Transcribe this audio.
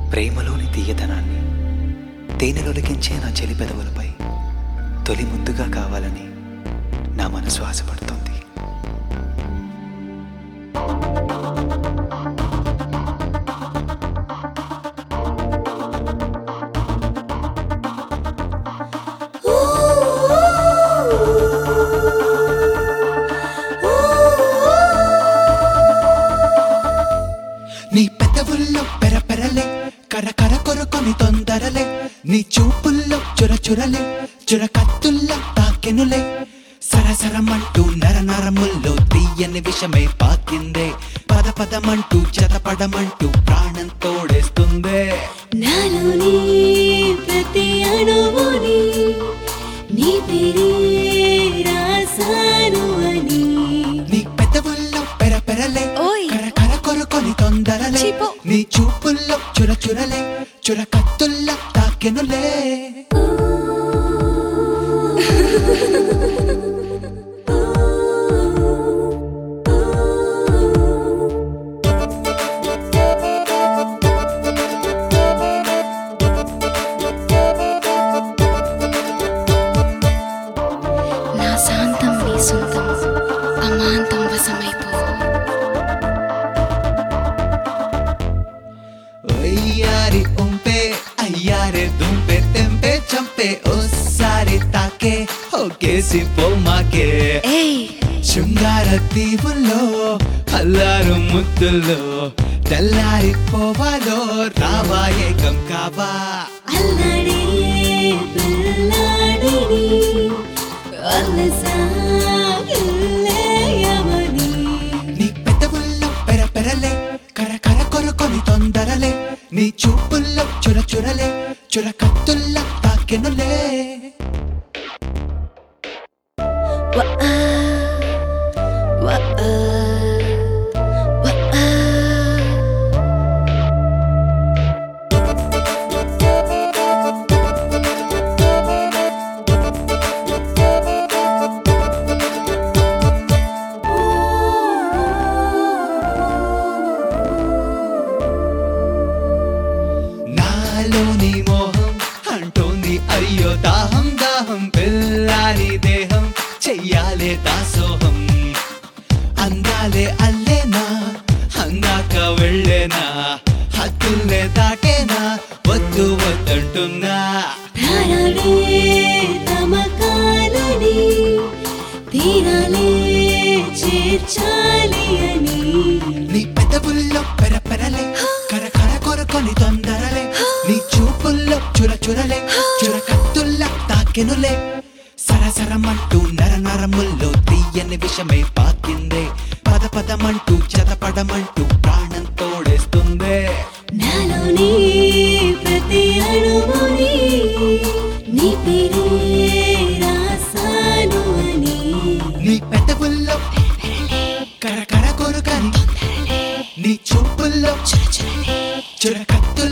ప్రేమలోని తీయతనాన్ని తేనెలొలికించే నా చెలి పెదవులపై తొలి ముందుగా కావాలని నా మనసు ఆశపడుతోంది నీ పెదవుల్లో పెరపెరలే కరకర కొరుకొని తొందరలే నీ చూపుల్లో చుర చురలే చుర కత్తుల్లో తాకెనులే సరసరమంటూ నర నరముల్లో తీయని విషమై పాకిందే పద పదమంటూ చదపడమంటూ ప్రాణం తోడేస్తుందే నాలోని ప్రతి అణువుని నీ పేరే రాసాను అని నీ పెదవుల్లో పెరపెరలే ఓయ్. కరకర కొరుకొని తొందరలే చీపో. నీ చూపుల్లో చుర చురలే చుర కత్తుల్లో తాకెనులే నా శాంతం నీ సొంతం అమాంతం వశమైపో అయ్యారి ఉంపే అయ్యారే దుంపే తెంపే చంపే ఓసారి తాకే ఒకేసి పోమాకే ఏయ్ శృంగార దీవుల్లో అల్లారు ముద్దుల్లో తెల్లారి పోవాలో రావా ఏకం కావా అల్లడే పిల్లాడిని అల్లసాగిల్లేయమని నీ పెదవుల్లో పెరపెరలే కరకర కొరుకొని తొందరలే నీ చూపుల్లో చుర చురలే చుర కత్తుల్లో తాకెనులే వఆ వఆ వఆ నాలోని మోహం అంటోంది అయ్యో దాహం దాహం పిల్లాని దేహం చెయ్యాలే దాసోహం అందాలే అల్లేనా అందాక వెళ్ళేనా హద్దుల్నే దాటేనా వద్దు వద్దంటున్నా ప్రాణాలే తమకాలని తీరాలే చేర్చాలి అని నీ పెదవుల్లో పెరపెరలే కరకర కొరకొని తొందరలే నీ చూపుల్లో చుర చురలే చుర కత్తుల్లా తాకెనులే సరసరమంటూ నర నరముల్లో తీయని విషమై పాకిందే పద పదమంటూ చదపడమంటూ ప్రాణం తోడేస్తుందే నాలోని ప్రతి అణువుని నీ పేరే రాసాను అని నీ పెదవుల్లో కరకర కొరుకని నీ చూపుల్లో చుర కత్తుల్లా